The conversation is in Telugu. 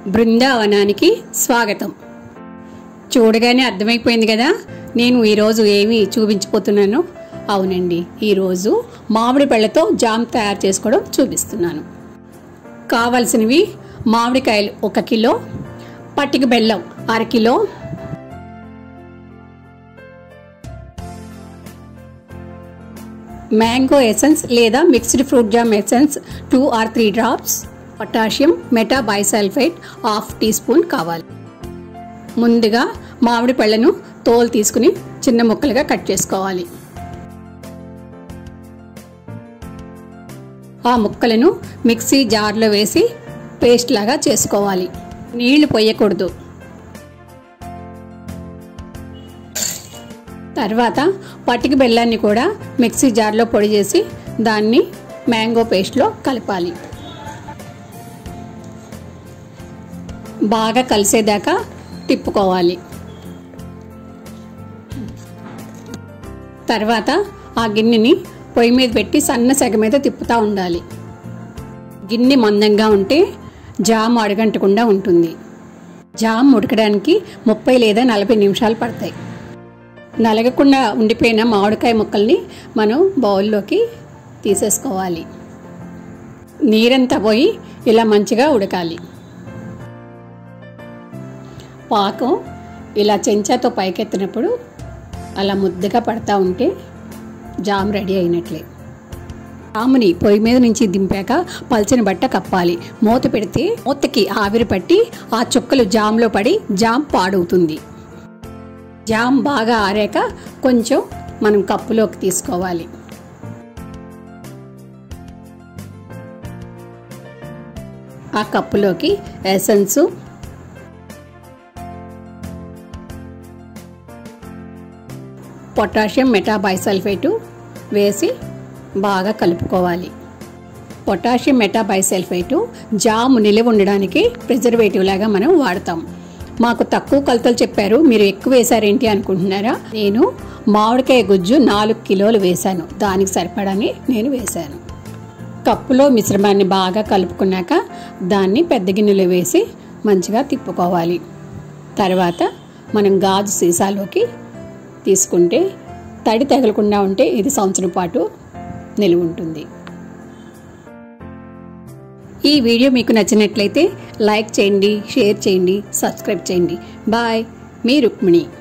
బృందావనానికి స్వాగతం చూడగానే అర్థమైపోయింది కదా నేను ఈరోజు ఏమి చూపించిపోతున్నాను అవునండి ఈరోజు మామిడి పళ్ళతో జామ్ తయారు చేసుకోవడం చూపిస్తున్నాను కావలసినవి మామిడికాయలు ఒక కిలో పట్టిక బెల్లం అరకిలో మ్యాంగో ఎసెన్స్ లేదా mixed fruit jam essence two or three drops potassium metabisulphite half teaspoon కావాలి ముందుగా మామిడి పళ్ళను తోలు తీసుకుని చిన్న ముక్కలుగా కట్ చేసుకోవాలి ఆ ముక్కలను మిక్సీ జార్లో వేసి పేస్ట్ లాగా చేసుకోవాలి నీళ్లు పోయకూడదు తర్వాత పటిక బెల్లాన్ని కూడా మిక్సీ జార్లో పొడి చేసి దాన్ని మ్యాంగో పేస్ట్లో కలపాలి బాగా కలిసేదాకా తిప్పుకోవాలి తర్వాత ఆ గిన్నెని పొయ్యి మీద పెట్టి సన్న సెగ మీద తిప్పుతూ ఉండాలి గిన్నె మందంగా ఉంటే జామ్ అడగంటకుండా ఉంటుంది జామ్ ఉడకడానికి ముప్పై లేదా నలభై నిమిషాలు పడతాయి నలగకుండా ఉండిపోయిన మామిడికాయ ముక్కల్ని మనం బౌల్లోకి తీసేసుకోవాలి నీరంతా పోయి ఇలా మంచిగా ఉడకాలి పాకం ఇలా చెంచాతో పైకెత్తినప్పుడు అలా ముద్దగా పడతా ఉంటే జామ్ రెడీ అయినట్లే జాముని పొయ్యి మీద నుంచి దింపాక పల్చని బట్ట కప్పాలి మూత పెడితే మూతకి ఆవిరి పట్టి ఆ చుక్కలు జామ్లో పడి జామ్ పాడవుతుంది జామ్ బాగా ఆరాక కొంచెం మనం కప్పులోకి తీసుకోవాలి ఆ కప్పులోకి ఎసెన్సు పొటాషియం మెటాబైసల్ఫేటు వేసి బాగా కలుపుకోవాలి పొటాషియం మెటాబైసల్ఫేటు జాము నిలవ ఉండడానికి ప్రిజర్వేటివ్ లాగా మనం వాడతాం మాకు తక్కువ కొలతలు చెప్పారు మీరు ఎక్కువ వేశారేంటి అనుకుంటున్నారా నేను మామిడికాయ గుజ్జు నాలుగు కిలోలు వేశాను దానికి సరిపడాని నేను వేశాను కప్పులో మిశ్రమాన్ని బాగా కలుపుకున్నాక దాన్ని పెద్ద గిన్నెలో వేసి మంచిగా తిప్పుకోవాలి తర్వాత మనం గాజు సీసాలోకి తీసుకుంటే తడి తగలకుండా ఉంటే ఇది సంవత్సరం పాటు నిలువ ఉంటుంది ఈ వీడియో మీకు నచ్చినట్లయితే లైక్ చేయండి షేర్ చేయండి సబ్స్క్రైబ్ చేయండి బాయ్ మీ రుక్మిణి